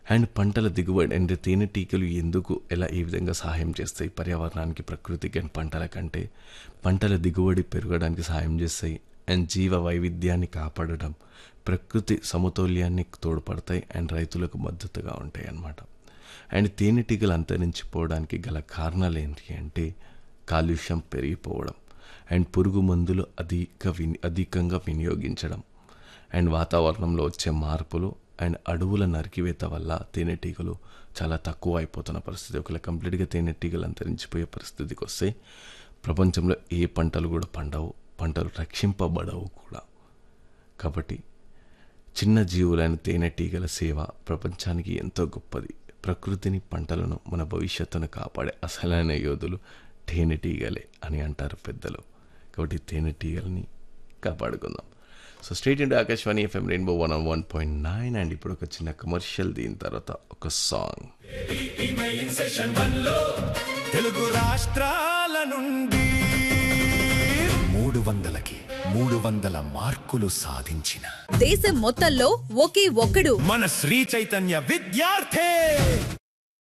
and పంటల దిగుబడి and తేనెటీగలు ఎందుకు ఎలా ఈ విధంగా సహాయం చేస్తాయి పర్యావరణానికి ప్రకృతికి అండ్ పంటల కంటే పంటల దిగుబడి పెరగడానికి సహాయం చేస్తాయి అండ్ జీవ వైవిధ్యాన్ని కాపాడడం ప్రకృతి సమతౌల్యాన్ని తోడ్పడతాయి అండ్ రైతులకు మద్దతుగా ఉంటాయి అన్నమాట అండ్ తేనెటీగలు అంతరించిపోవడానికి గల కారణాలు ఏంటి అంటే కాలుష్యం పెరిగిపోవడం అండ్ పురుగు మందులు అధిక విని అధికంగా వినియోగించడం అండ్ వాతావరణంలో వచ్చే మార్పులు అండ్ అడవుల నరికివేత వల్ల తేనెటీగలు చాలా తక్కువ అయిపోతున్న పరిస్థితి ఒకవేళ కంప్లీట్గా తేనెటీగలు అంతరించిపోయే పరిస్థితికి వస్తే ప్రపంచంలో ఏ పంటలు కూడా పండవు పంటలు రక్షింపబడవు కూడా కాబట్టి చిన్న జీవులైన తేనెటీగల సేవ ప్రపంచానికి ఎంతో గొప్పది ప్రకృతిని పంటలను మన భవిష్యత్తును కాపాడే అసలైన యోధులు తేనెటీగలే అని అంటారు పెద్దలు కాబట్టి తేనెటీగల్ని కాపాడుకుందాం so stay tuned to Akashvani FM rainbow one one point nine and ఇప్పుడు ఒక చిన్న కమర్షియల్ దీని తర్వాత ఒక సాంగ్ తెలుగు రాష్ట్రాల నుండి మూడు వందలకి మూడు వందల మార్కులు సాధించిన దేశం మొత్తంలో ఒకే ఒక్కడు మన శ్రీ చైతన్య విద్యార్థి